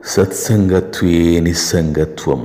సత్సంగత్వే నిస్సంగత్వం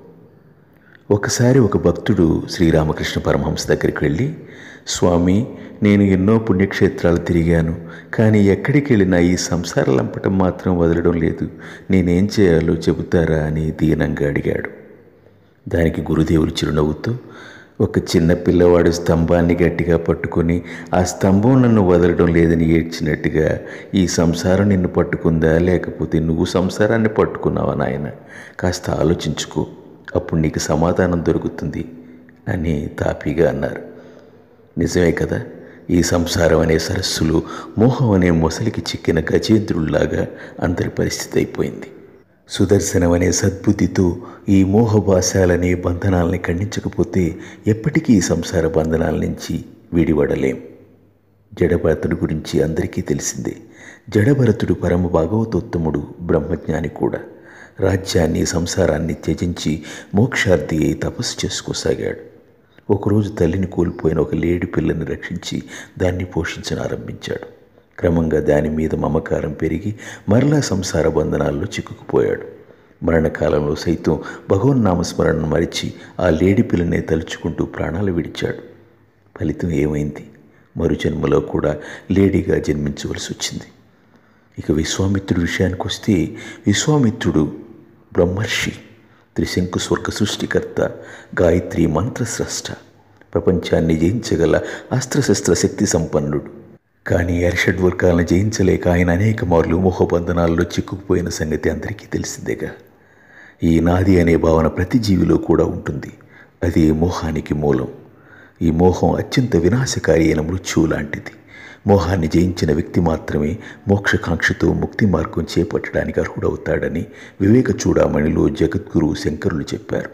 ఒకసారి ఒక భక్తుడు శ్రీరామకృష్ణ పరమహంస దగ్గరికి వెళ్ళి స్వామి నేను ఎన్నో పుణ్యక్షేత్రాలు తిరిగాను కానీ ఎక్కడికి వెళ్ళినా ఈ సంసార లంపటం మాత్రం వదలడం లేదు నేనేం చేయాలో చెబుతారా అని దీనంగా అడిగాడు దానికి గురుదేవులు చిరునవ్వుతూ ఒక చిన్న పిల్లవాడు స్తంభాన్ని గట్టిగా పట్టుకొని ఆ స్తంభం నన్ను వదలడం లేదని ఏడ్చినట్టుగా ఈ సంసారం నిన్ను పట్టుకుందా లేకపోతే నువ్వు సంసారాన్ని పట్టుకున్నావా నాయన కాస్త ఆలోచించుకో అప్పుడు నీకు సమాధానం దొరుకుతుంది అని తాపీగా అన్నారు నిజమే కదా ఈ సంసారం అనే సరస్సులు మోహం అనే మొసలికి చిక్కిన గజేంద్రుల్లాగా అందరి పరిస్థితి అయిపోయింది సుదర్శనం అనే సద్బుద్ధితో ఈ మోహభాశాలనే బంధనాల్ని ఖండించకపోతే ఎప్పటికీ ఈ సంసార బంధనాల నుంచి విడివడలేం జడభరతుడు గురించి అందరికీ తెలిసిందే జడభరతుడు పరమ భాగవతోత్తముడు బ్రహ్మజ్ఞాని కూడా రాజ్యాన్ని సంసారాన్ని త్యజించి మోక్షార్థి అయి తపస్సు చేసుకోసాగాడు ఒకరోజు తల్లిని కోల్పోయిన ఒక లేడి పిల్లని రక్షించి దాన్ని పోషించనారంభించాడు క్రమంగా దాని మీద మమకారం పెరిగి మరలా సంసార బంధనాల్లో చిక్కుకుపోయాడు మరణకాలంలో సైతం భగవన్నామస్మరణను మరిచి ఆ లేడి పిల్లనే తలుచుకుంటూ ప్రాణాలు విడిచాడు ఫలితం ఏమైంది మరుజన్మలో కూడా లేడీగా జన్మించవలసి వచ్చింది ఇక విశ్వామిత్రుడి విషయానికి వస్తే విశ్వామిత్రుడు బ్రహ్మర్షి త్రిశంకు స్వర్గ సృష్టికర్త గాయత్రి మంత్రస్రష్ట ప్రపంచాన్ని జయించగల అస్త్రశస్త్ర శక్తి సంపన్నుడు కానీ అరిషడ్వర్గాలను జయించలేక ఆయన అనేక మార్లు మోహబంధనాల్లో చిక్కుకుపోయిన సంగతి అందరికీ తెలిసిందేగా ఈ నాది అనే భావన ప్రతి జీవిలో కూడా ఉంటుంది అది మోహానికి మూలం ఈ మోహం అత్యంత వినాశకారి అయిన మృత్యువు లాంటిది మోహాన్ని జయించిన వ్యక్తి మాత్రమే మోక్షకాంక్షతో ముక్తి మార్గం చేపట్టడానికి అర్హుడవుతాడని వివేక చూడామణిలో జగద్గురు శంకరులు చెప్పారు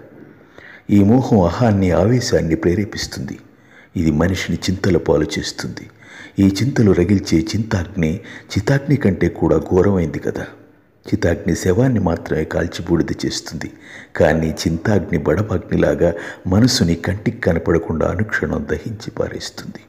ఈ మోహం అహాన్ని ఆవేశాన్ని ప్రేరేపిస్తుంది ఇది మనిషిని చింతల పాలు చేస్తుంది ఈ చింతలు రగిల్చే చింతాగ్ని చితాగ్ని కంటే కూడా ఘోరమైంది కదా చితాగ్ని శవాన్ని మాత్రమే కాల్చి బూడిద చేస్తుంది కానీ చింతాగ్ని బడబాగ్నిలాగా మనసుని కంటికి కనపడకుండా అనుక్షణం దహించి పారేస్తుంది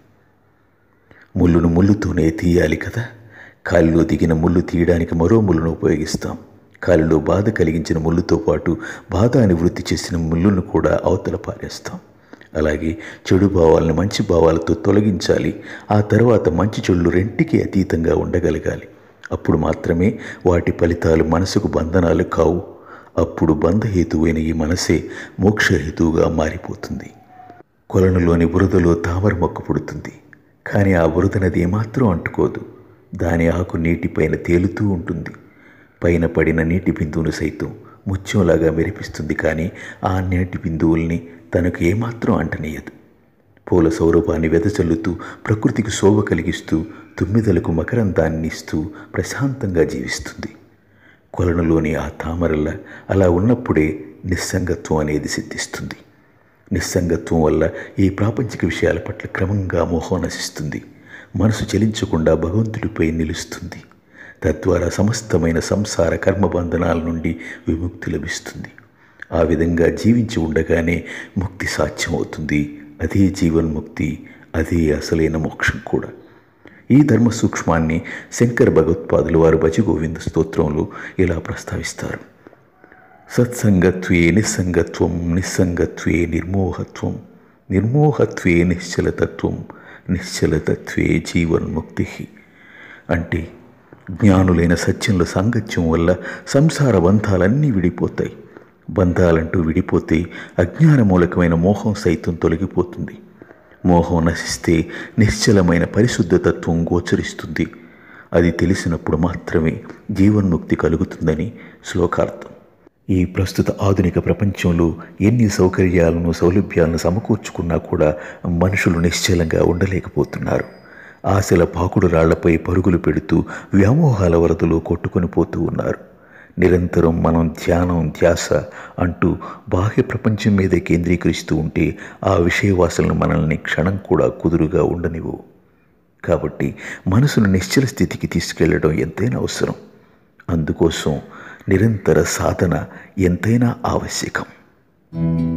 ముళ్ళును ముళ్ళుతోనే తీయాలి కదా కాలిలో దిగిన ముళ్ళు తీయడానికి మరో ముళ్ళును ఉపయోగిస్తాం కాలిలో బాధ కలిగించిన ముళ్ళుతో పాటు బాధ అని వృత్తి చేసిన ముళ్ళును కూడా అవతల పారేస్తాం అలాగే చెడు భావాలను మంచి భావాలతో తొలగించాలి ఆ తర్వాత మంచి చెడులు రెంటికి అతీతంగా ఉండగలగాలి అప్పుడు మాత్రమే వాటి ఫలితాలు మనసుకు బంధనాలు కావు అప్పుడు బంధహేతువైన ఈ మనసే మోక్షహేతువుగా మారిపోతుంది కొలనులోని బురదలో తామర మొక్క పుడుతుంది కానీ ఆ బురద నది ఏమాత్రం అంటుకోదు దాని ఆకు నీటిపైన తేలుతూ ఉంటుంది పైన పడిన నీటి బిందువును సైతం ముత్యంలాగా మెరిపిస్తుంది కానీ ఆ నీటి బిందువుల్ని తనకు ఏమాత్రం అంటనీయదు పూల సౌరభాన్ని వెదజల్లుతూ ప్రకృతికి శోభ కలిగిస్తూ తుమ్మిదలకు మకరందాన్ని ఇస్తూ ప్రశాంతంగా జీవిస్తుంది కొలనులోని ఆ తామరల అలా ఉన్నప్పుడే నిస్సంగత్వం అనేది సిద్ధిస్తుంది నిస్సంగత్వం వల్ల ఈ ప్రాపంచిక విషయాల పట్ల క్రమంగా మోహం నశిస్తుంది మనసు చలించకుండా భగవంతుడిపై నిలుస్తుంది తద్వారా సమస్తమైన సంసార కర్మబంధనాల నుండి విముక్తి లభిస్తుంది ఆ విధంగా జీవించి ఉండగానే ముక్తి సాధ్యమవుతుంది అదే జీవన్ముక్తి అదే అసలైన మోక్షం కూడా ఈ ధర్మ సూక్ష్మాన్ని శంకర భగవత్పాదులు వారు భజగోవింద స్తోత్రంలో ఇలా ప్రస్తావిస్తారు సత్సంగత్వే నిస్సంగత్వం నిస్సంగత్వే నిర్మోహత్వం నిర్మోహత్వే నిశ్చలతత్వం నిశ్చలతత్వే జీవన్ముక్తి అంటే జ్ఞానులైన సత్యంలో సాంగత్యం వల్ల సంసార బంధాలన్నీ విడిపోతాయి బంధాలంటూ విడిపోతే అజ్ఞాన మూలకమైన మోహం సైతం తొలగిపోతుంది మోహం నశిస్తే నిశ్చలమైన పరిశుద్ధతత్వం గోచరిస్తుంది అది తెలిసినప్పుడు మాత్రమే జీవన్ముక్తి కలుగుతుందని శ్లోకార్థం ఈ ప్రస్తుత ఆధునిక ప్రపంచంలో ఎన్ని సౌకర్యాలను సౌలభ్యాలను సమకూర్చుకున్నా కూడా మనుషులు నిశ్చలంగా ఉండలేకపోతున్నారు ఆశల పాకుడు రాళ్లపై పరుగులు పెడుతూ వ్యామోహాల వరదలో కొట్టుకొని పోతూ ఉన్నారు నిరంతరం మనం ధ్యానం ధ్యాస అంటూ బాహ్య ప్రపంచం మీదే కేంద్రీకరిస్తూ ఉంటే ఆ విషయవాసనలు మనల్ని క్షణం కూడా కుదురుగా ఉండనివ్వు కాబట్టి మనసును నిశ్చల స్థితికి తీసుకెళ్లడం ఎంతైనా అవసరం అందుకోసం నిరంతర సాధన ఎంతైనా ఆవశ్యకం